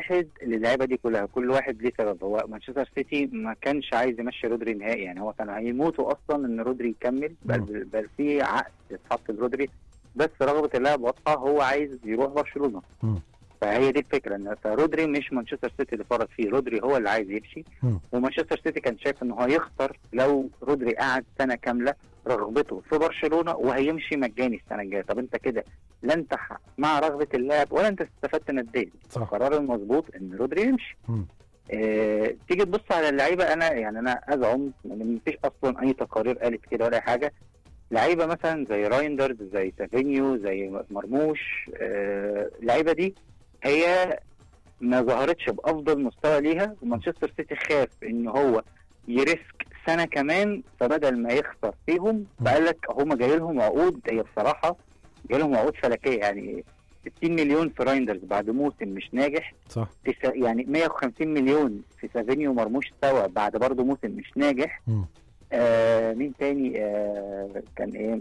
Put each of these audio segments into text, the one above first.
واحد للعيبه دي كلها كل واحد ليه سبب هو مانشستر سيتي ما كانش عايز يمشي رودري نهائي يعني هو كان هيموتوا اصلا ان رودري يكمل بل مم. بل في عقد اتحط لرودري بس رغبه اللاعب واضحه هو عايز يروح برشلونه مم. فهي دي الفكره ان فرودري مش مانشستر سيتي اللي فرط فيه رودري هو اللي عايز يمشي مم. ومانشستر سيتي كان شايف ان هو هيخسر لو رودري قعد سنه كامله رغبته في برشلونه وهيمشي مجاني السنه الجايه طب انت كده لا انت ح- مع رغبه اللاعب ولا انت استفدت ماديا صح القرار المظبوط ان رودري يمشي مم. اه تيجي تبص على اللعيبه انا يعني انا ازعم ان مفيش اصلا اي تقارير قالت كده ولا أي حاجه لعيبه مثلا زي رايندرز زي سافينيو زي مرموش آه اللعيبه دي هي ما ظهرتش بافضل مستوى ليها ومانشستر سيتي خاف ان هو يريسك سنه كمان فبدل ما يخسر فيهم فقال لك هم جاي لهم عقود هي بصراحه جاي لهم عقود فلكيه يعني 60 مليون في رايندرز بعد موسم مش ناجح صح تسع- يعني 150 مليون في سافينيو ومرموش سوا بعد برضه موسم مش ناجح مم. آه مين تاني آه كان ايه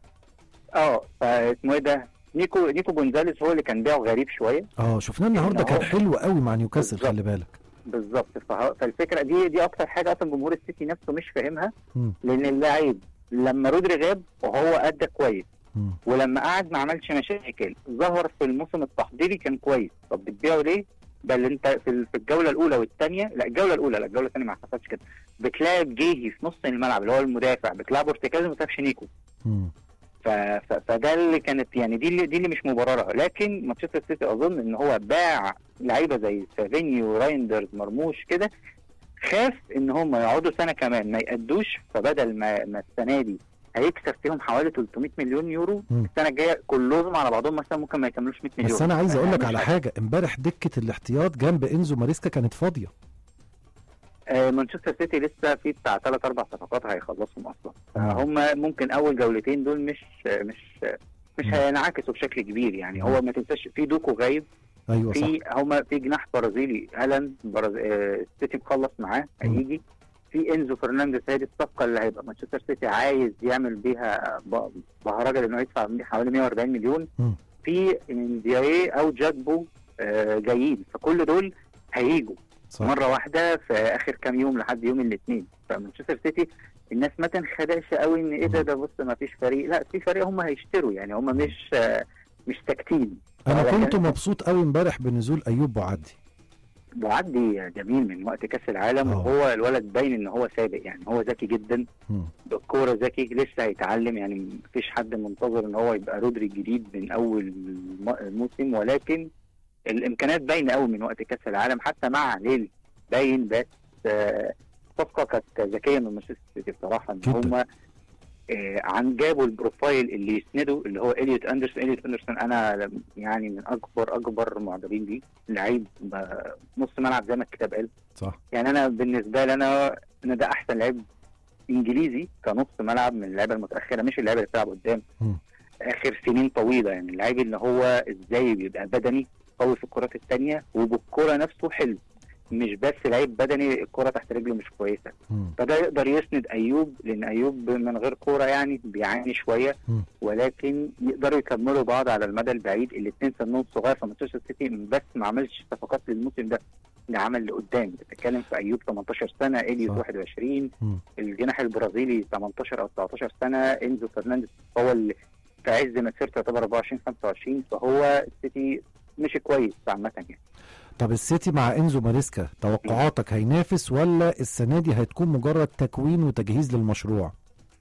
اه فاسمه ايه ده نيكو نيكو جونزاليس هو اللي كان بيعه غريب شويه اه شفناه النهارده إن كان هو- حلو قوي مع نيوكاسل بالظبط. خلي بالك بالظبط فه- فالفكره دي دي اكتر حاجه اصلا جمهور السيتي نفسه مش فاهمها مم. لان اللاعب لما رودري غاب وهو ادى كويس مم. ولما قعد ما عملش مشاكل ظهر في الموسم التحضيري كان كويس طب بتبيعه ليه؟ بل انت في ال- في الجوله الاولى والثانيه لا الجوله الاولى لا الجوله الثانيه ما حصلش كده بتلاعب جيهي في نص الملعب اللي هو المدافع بتلعب ارتكاز وما سابش نيكو مم. ف... ف... فده اللي كانت يعني دي اللي دي اللي مش مبرره لكن مانشستر سيتي اظن ان هو باع لعيبه زي سافينيو رايندرز مرموش كده خاف ان هم يقعدوا سنه كمان ما يأدوش فبدل ما ما السنه دي هيكسب فيهم حوالي 300 مليون يورو مم. السنه الجايه كلهم على بعضهم مثلا ممكن ما يكملوش 100 مليون بس انا عايز اقول لك فمش على عارف. حاجه امبارح دكه الاحتياط جنب انزو ماريسكا كانت فاضيه آه، مانشستر سيتي لسه في بتاع ثلاث اربع صفقات هيخلصهم اصلا مم. فهم ممكن اول جولتين دول مش مش مش مم. هينعكسوا بشكل كبير يعني هو ما تنساش في دوكو غايب ايوه صح في هما في جناح برازيلي هالاند برز... آه، السيتي مخلص معاه مم. هيجي في انزو فرنانديز هي دي الصفقه اللي هيبقى مانشستر سيتي عايز يعمل بيها ب- بهرجه لانه يدفع حوالي 140 مليون مم. في اندياي او جاكبو آه، جايين فكل دول هيجوا صح مره واحده في اخر كام يوم لحد يوم الاثنين فمانشستر سيتي الناس ما تنخدعش قوي ان ايه ده ده بص ما فيش فريق لا في فريق هم هيشتروا يعني هم مش آه، مش ساكتين انا ولكن- كنت مبسوط قوي امبارح بنزول ايوب بوعدي معدي جميل من وقت كاس العالم آه. وهو الولد باين ان هو سابق يعني هو ذكي جدا مم. بالكوره ذكي لسه هيتعلم يعني مفيش حد منتظر ان هو يبقى رودري الجديد من اول الم- الموسم ولكن الامكانيات باينه قوي من وقت كاس العالم حتى مع ليل باين بس آه، صفقه كانت ذكيه من مانشستر سيتي بصراحه ان جداً. هم عن جابوا البروفايل اللي يسنده اللي هو اليوت اندرسون اليوت اندرسون انا يعني من اكبر اكبر معجبين بيه لعيب ب- نص ملعب زي ما الكتاب قال صح يعني انا بالنسبه لي انا انا ده احسن لعيب انجليزي كنص ملعب من اللعيبه المتاخره مش اللعيبه اللي بتلعب قدام مم. اخر سنين طويله يعني اللعيب اللي هو ازاي بيبقى بدني قوي في الكرات الثانيه وبالكره نفسه حلو مش بس لعيب بدني الكره تحت رجله مش كويسه مم. فده يقدر يسند ايوب لان ايوب من غير كوره يعني بيعاني شويه مم. ولكن يقدروا يكملوا بعض على المدى البعيد الاثنين سنهم صغير فمانشستر سيتي بس ما عملش صفقات للموسم ده ده عمل لقدام بتتكلم في ايوب 18 سنه اليوت صح. 21 مم. الجناح البرازيلي 18 او 19 سنه انزو فرنانديز هو اللي في عز مسيرته يعتبر 24 25 فهو السيتي مش كويس عامه يعني طب السيتي مع انزو ماريسكا توقعاتك هينافس ولا السنه دي هتكون مجرد تكوين وتجهيز للمشروع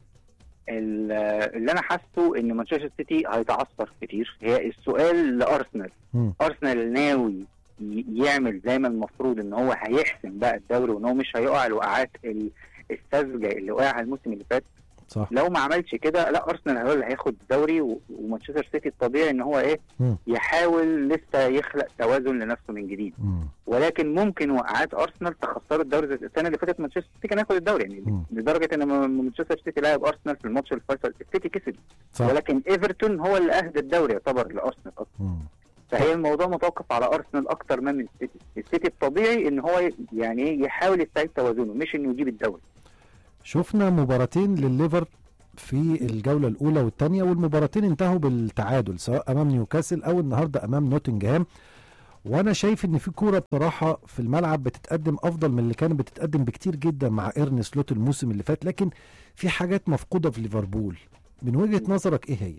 ال- اللي انا حاسه ان مانشستر سيتي هيتعثر كتير هي السؤال لارسنال مم. ارسنال ناوي ي- يعمل زي ما المفروض ان هو هيحسم بقى الدوري وان هو مش هيقع الوقعات ال- الساذجه اللي وقع الموسم اللي فات صح لو ما عملش كده لا ارسنال هو اللي هياخد الدوري و- ومانشستر سيتي الطبيعي ان هو ايه مم. يحاول لسه يخلق توازن لنفسه من جديد مم. ولكن ممكن وقعات ارسنال تخسر الدوري زي السنه اللي فاتت مانشستر سيتي كان ياخد الدوري يعني مم. لدرجه ان م- مانشستر سيتي لعب ارسنال في الماتش الفيصل السيتي كسب صح ولكن ايفرتون هو اللي اهدى الدوري يعتبر لارسنال اصلا مم. فهي الموضوع متوقف على ارسنال اكتر ما من السيتي السيتي الطبيعي ان هو ي- يعني إيه يحاول يستعيد توازنه مش انه يجيب الدوري شفنا مباراتين لليفر في الجولة الأولى والثانية والمباراتين انتهوا بالتعادل سواء أمام نيوكاسل أو النهاردة أمام نوتنجهام وانا شايف ان في كوره بصراحه في الملعب بتتقدم افضل من اللي كانت بتتقدم بكتير جدا مع ايرن سلوت الموسم اللي فات لكن في حاجات مفقوده في ليفربول من وجهه نظرك ايه هي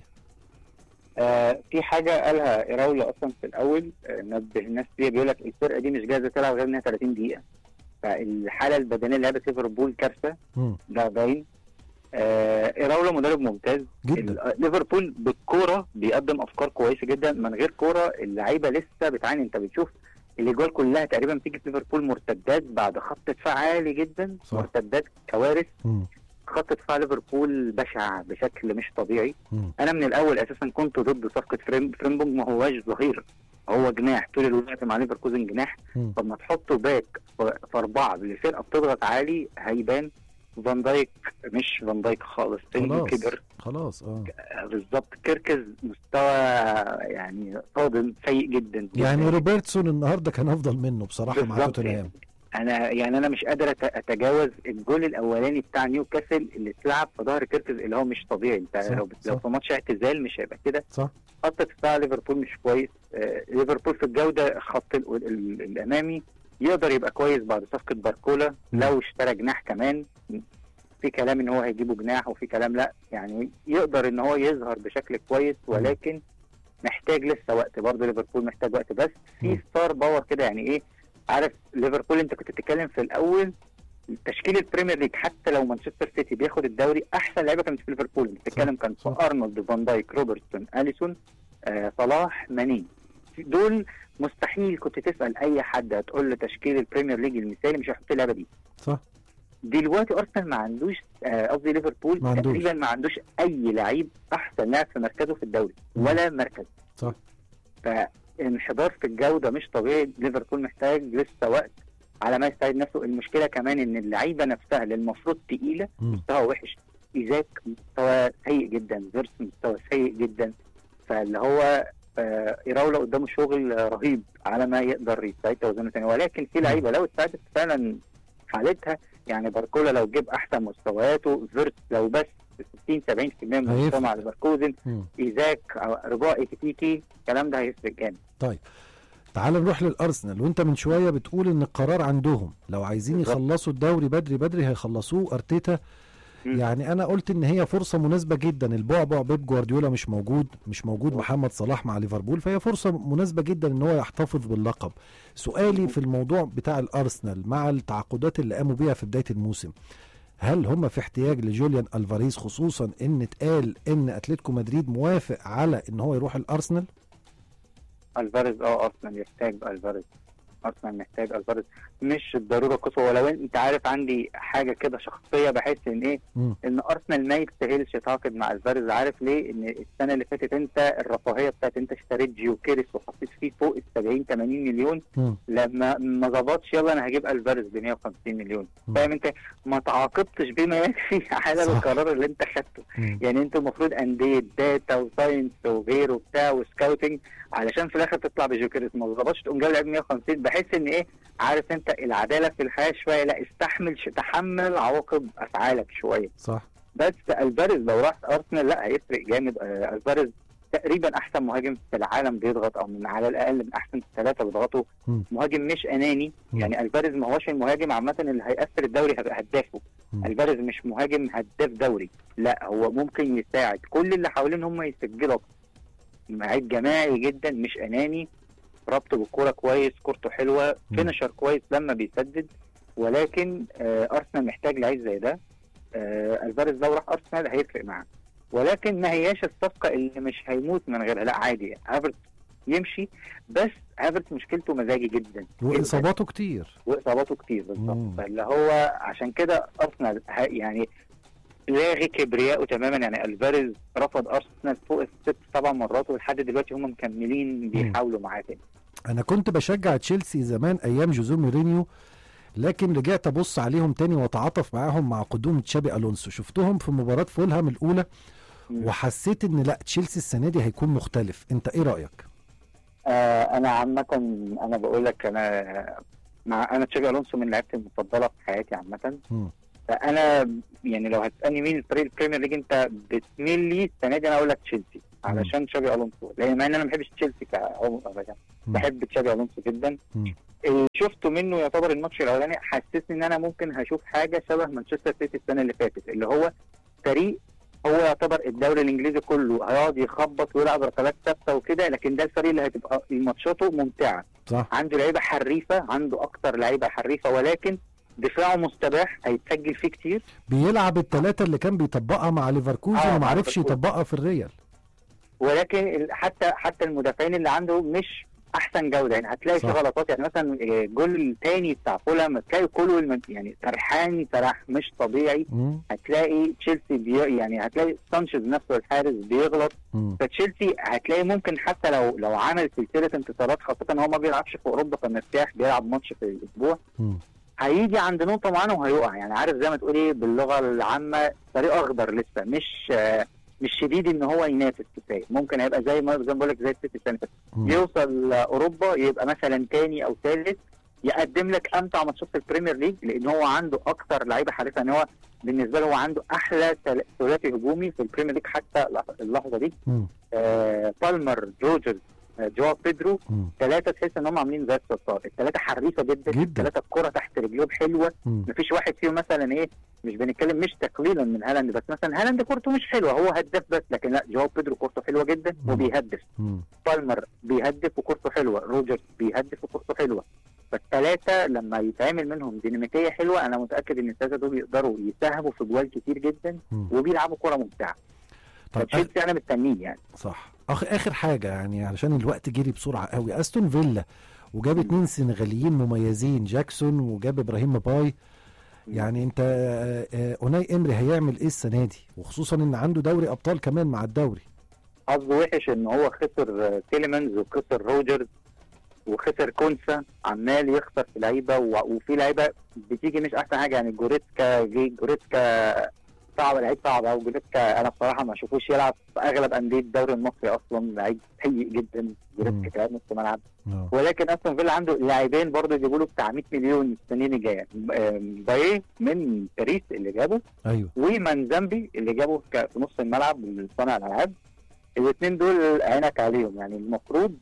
آه في حاجه قالها ايراولا اصلا في الاول آه نبه الناس فيها بيقول لك الفرقه دي مش جاهزه تلعب غير انها 30 دقيقه فالحاله البدنيه اللي لعبت ليفربول كارثه مم. ده باين آه ايراولا مدرب ممتاز جدا ال- ليفربول بالكوره بيقدم افكار كويسه جدا من غير كوره اللعيبه لسه بتعاني انت بتشوف الاجوال كلها تقريبا بتيجي في ليفربول مرتدات بعد خط دفاع عالي جدا صح. مرتدات كوارث مم. خط دفاع ليفربول بشع بشكل مش طبيعي مم. انا من الاول اساسا كنت ضد صفقه فريم فريمبونج ما هواش ظهير هو جناح طول الوقت مع ليفركوزن جناح مم. طب ما تحطه باك ف- في اربعه لفرقه بتضغط عالي هيبان فان دايك مش فان دايك خالص سنه خلاص كبر خلاص اه آه، بالظبط كيركز مستوى يعني صادم سيء جدا يعني روبرتسون النهارده كان افضل منه بصراحه مع بالظبط توتنهام انا يعني انا مش قادر أت- اتجاوز الجول الاولاني بتاع نيوكاسل اللي اتلعب في ظهر كيركز اللي هو مش طبيعي انت صح، لو لو صح. في ماتش اعتزال مش هيبقى كده صح خط دفاع ليفربول مش كويس آه، ليفربول في الجوده خط ال- ال- الامامي يقدر يبقى كويس بعد صفقه باركولا لو اشترى جناح كمان في كلام ان هو هيجيبه جناح وفي كلام لا يعني يقدر ان هو يظهر بشكل كويس ولكن محتاج لسه وقت برضه ليفربول محتاج وقت بس مم. في ستار باور كده يعني ايه عارف ليفربول انت كنت بتتكلم في الاول تشكيل البريمير ليج حتى لو مانشستر سيتي بياخد الدوري احسن لعيبه كانت في ليفربول انت بتتكلم كان في صح. ارنولد فان دايك روبرتسون اليسون آه صلاح ماني دول مستحيل كنت تسال اي حد هتقول له تشكيل البريمير ليج المثالي مش هيحط اللعبه دي صح دلوقتي ارسنال ما عندوش آه، قصدي ليفربول ما عندوش. تقريبا ما عندوش اي لعيب احسن لاعب في مركزه في الدوري مم. ولا مركز صح فانحدار في الجوده مش طبيعي ليفربول محتاج لسه وقت على ما يستعيد نفسه المشكله كمان ان اللعيبه نفسها اللي المفروض تقيله مم. مستوى وحش ايزاك مستوى سيء جدا فيرس مستوى سيء جدا فاللي هو آه، ايراولا قدامه شغل آه، رهيب على ما يقدر يستعيد توازنه تاني ولكن في لعيبه لو استعادت فعلا حالتها يعني باركولا لو جيب احسن مستوياته فيرت لو بس 60 70% من هيفرق. مستوى مع ليفركوزن مم. ايزاك أو رجوع ايكيتيكي الكلام ده هيفرق جامد تعال نروح للارسنال وانت من شويه بتقول ان القرار عندهم لو عايزين بالظبط. يخلصوا الدوري بدري بدري هيخلصوه ارتيتا مم. يعني انا قلت ان هي فرصه مناسبه جدا البعبع بيب جوارديولا مش موجود مش موجود محمد صلاح مع ليفربول فهي فرصه مناسبه جدا ان هو يحتفظ باللقب سؤالي في الموضوع بتاع الارسنال مع التعاقدات اللي قاموا بيها في بدايه الموسم هل هم في احتياج لجوليان الفاريز خصوصا ان اتقال ان اتلتيكو مدريد موافق على ان هو يروح الارسنال الفاريز اه ارسنال يحتاج الفاريز ارسنال محتاج الفاريز مش الضروره قصوى ولو انت عارف عندي حاجه كده شخصيه بحس ان ايه مم. ان ارسنال ما يستاهلش يتعاقد مع الفاريز عارف ليه ان السنه اللي فاتت انت الرفاهيه بتاعت انت اشتريت جيو كيريس وحطيت فيه فوق ال 70 80 مليون مم. لما ما ظبطش يلا انا هجيب الفاريز ب 150 مليون مم. فاهم انت ما تعاقبتش بما يكفي على صح. القرار اللي انت خدته مم. يعني انتوا المفروض انديه داتا وساينس وغيره بتاع وسكاوتنج علشان في الاخر تطلع بجوكريس ما ظبطش تقوم جايب لعيب 150 بحس ان ايه عارف انت العداله في الحياه شويه لا استحمل ش- تحمل عواقب افعالك شويه صح بس الفاريز لو راح ارسنال لا هيفرق جامد آه، الفاريز تقريبا احسن مهاجم في العالم بيضغط او من على الاقل من احسن ثلاثه بيضغطوا مم. مهاجم مش اناني مم. يعني الفاريز ما هوش المهاجم عامه اللي هيأثر الدوري هيبقى هدافه مم. الفاريز مش مهاجم هداف دوري لا هو ممكن يساعد كل اللي حواليه ان هم يسجلوا لعيب جماعي جدا مش اناني ربطه بالكوره كويس كورته حلوه مم. فينشر كويس لما بيسدد ولكن آه ارسنال محتاج لعيب زي ده آه الفاريز لو راح ارسنال هيفرق معاه ولكن ما هياش الصفقه اللي مش هيموت من غيرها لا عادي هافرت يمشي بس هافرت مشكلته مزاجي جدا جداً. واصاباته كتير واصاباته كتير مم. بالظبط فاللي هو عشان كده ارسنال ه- يعني لاغي كبرياءه تماما يعني الفاريز رفض ارسنال فوق الست سبع مرات ولحد دلوقتي هم مكملين بيحاولوا معاه تاني انا كنت بشجع تشيلسي زمان ايام جوزيه مورينيو لكن رجعت ابص عليهم تاني واتعاطف معاهم مع قدوم تشابي الونسو شفتهم في مباراه فولهام الاولى مم. وحسيت ان لا تشيلسي السنه دي هيكون مختلف انت ايه رايك آه انا عامه انا بقول لك انا مع انا تشابي الونسو من لعيبتي المفضله في حياتي عامه مم. فانا يعني لو هتسالني مين الفريق البريمير ليج انت بتميل ليه السنه دي انا اقول لك تشيلسي علشان تشابي الونسو لان مع ان انا ما بحبش تشيلسي كعمر ابدا مم. بحب تشابي الونسو جدا مم. اللي شفته منه يعتبر الماتش الاولاني حسسني ان انا ممكن هشوف حاجه شبه مانشستر سيتي السنه اللي فاتت اللي هو فريق هو يعتبر الدوري الانجليزي كله هيقعد يخبط ويلعب ركلات ثابته وكده لكن ده الفريق اللي هتبقى ماتشاته ممتعه صح عنده لعيبه حريفه عنده اكتر لعيبه حريفه ولكن دفاعه مستباح هيتسجل فيه كتير بيلعب الثلاثه اللي كان بيطبقها مع ليفركوزن آه، وما مع عرفش ليفركوزن. يطبقها في الريال ولكن ال- حتى حتى المدافعين اللي عنده مش احسن جوده يعني هتلاقي في صح. غلطات يعني مثلا آه، الجول الثاني بتاع فولهام هتلاقي كله الم- يعني سرحان سرح مش طبيعي مم. هتلاقي تشيلسي بي يعني هتلاقي سانشيز نفسه الحارس بيغلط مم. فتشيلسي هتلاقي ممكن حتى لو لو عمل سلسله انتصارات خاصه ان هو ما بيلعبش في اوروبا فمرتاح بيلعب ماتش في الاسبوع مم. هيجي عند نقطه معينه وهيقع يعني عارف زي ما تقول ايه باللغه العامه فريق اخضر لسه مش آه، مش شديد ان هو ينافس كفايه ممكن هيبقى زي ما زي ما بقول لك زي السيتي السنه اللي فاتت مم. يوصل اوروبا يبقى مثلا تاني او ثالث يقدم لك امتع ماتشات في البريمير ليج لان هو عنده اكتر لعيبه حارسه يعني هو بالنسبه له هو عنده احلى ثل- ثلاثي هجومي في البريمير ليج حتى اللح- اللحظه دي مم. آه بالمر روجرز آه جواو بيدرو مم. ثلاثه تحس ان هم عاملين زي الصرصار الثلاثه حريفه جدا جدا. الثلاثه الكره تحت رجلهم حلوه مم. مفيش واحد فيهم مثلا ايه مش بنتكلم مش تقليلا من هالاند بس مثلا هالاند كورته مش حلوه هو هداف بس لكن لا جواو بيدرو كورته حلوه جدا مم. وبيهدف مم. بالمر بيهدف وكورته حلوه روجرز بيهدف وكورته حلوه فالثلاثه لما يتعمل منهم ديناميكيه حلوه انا متاكد ان الثلاثه دول يقدروا يساهموا في جوال كتير جدا مم. وبيلعبوا كره ممتعه طب فتشيلسي انا مستنيه يعني صح أخ اخر حاجه يعني علشان الوقت جري بسرعه قوي استون فيلا وجاب اتنين سنغاليين مميزين جاكسون وجاب ابراهيم باي يعني انت آه، آه، اوناي امري هيعمل ايه السنه دي وخصوصا ان عنده دوري ابطال كمان مع الدوري حظه وحش ان هو خسر آه، تيليمانز وخسر روجرز وخسر كونسا عمال يخسر في لعيبه و- وفي لعيبه بتيجي مش احسن حاجه يعني جوريتسكا جي جوريتسكا صعب لعيب صعب او جوريتسكا انا بصراحه ما اشوفوش يلعب في اغلب انديه الدوري المصري اصلا لعيب سيء جدا مم. جوريتسكا كلاعب نص ملعب اه ولكن استون فيلا عنده لاعبين برضه يجيبوا له بتاع 100 مليون السنين الجايه آم، بايه من باريس اللي جابه ايوه ومانزامبي اللي جابه ك- في نص الملعب صانع الالعاب الاثنين دول عينك عليهم يعني المفروض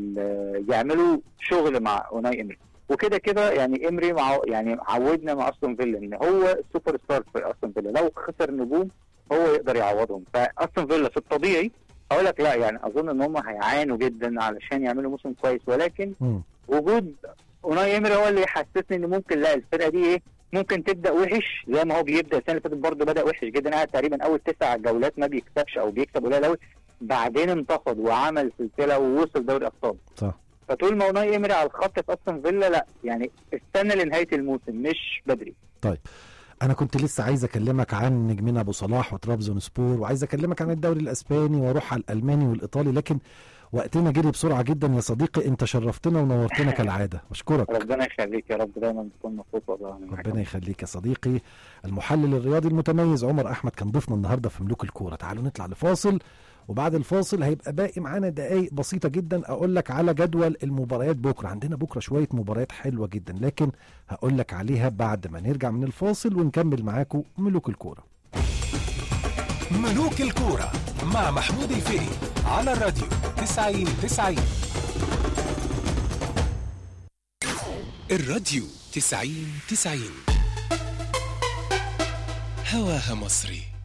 ال- يعملوا شغل مع اوناي امري وكده كده يعني امري مع يعني عودنا مع استون فيلا ان هو السوبر ستار في استون فيلا لو خسر نجوم هو يقدر يعوضهم فاستون فيلا في الطبيعي اقول لك لا يعني اظن ان هم هيعانوا جدا علشان يعملوا موسم كويس ولكن مم. وجود اوناي امري هو اللي يحسسني ان ممكن لا الفرقه دي ايه ممكن تبدا وحش زي ما هو بيبدا السنه اللي فاتت برضه بدا وحش جدا قعد تقريبا اول تسع جولات ما بيكسبش او بيكسب قليل قوي بعدين انتفض وعمل سلسله ووصل دوري ابطال صح فطول ما اوناي امري على الخط في استون فيلا لا يعني استنى لنهايه الموسم مش بدري انا كنت لسه عايز اكلمك عن نجمنا ابو صلاح وترابزون سبور وعايز اكلمك عن الدوري الاسباني واروح على الالماني والايطالي لكن وقتنا جري بسرعه جدا يا صديقي انت شرفتنا ونورتنا كالعاده بشكرك ربنا يخليك يا رب دايما تكون مبسوط والله أنا معاك. ربنا يخليك يا صديقي المحلل الرياضي المتميز عمر احمد كان ضيفنا النهارده في ملوك الكوره تعالوا نطلع لفاصل وبعد الفاصل هيبقى باقي معانا دقايق بسيطه جدا اقول لك على جدول المباريات بكره عندنا بكره شويه مباريات حلوه جدا لكن هقول لك عليها بعد ما نرجع من الفاصل ونكمل معاكم ملوك الكوره ملوك الكورة مع محمود الفقي على الراديو 90 90 الراديو 90 90 هواها مصري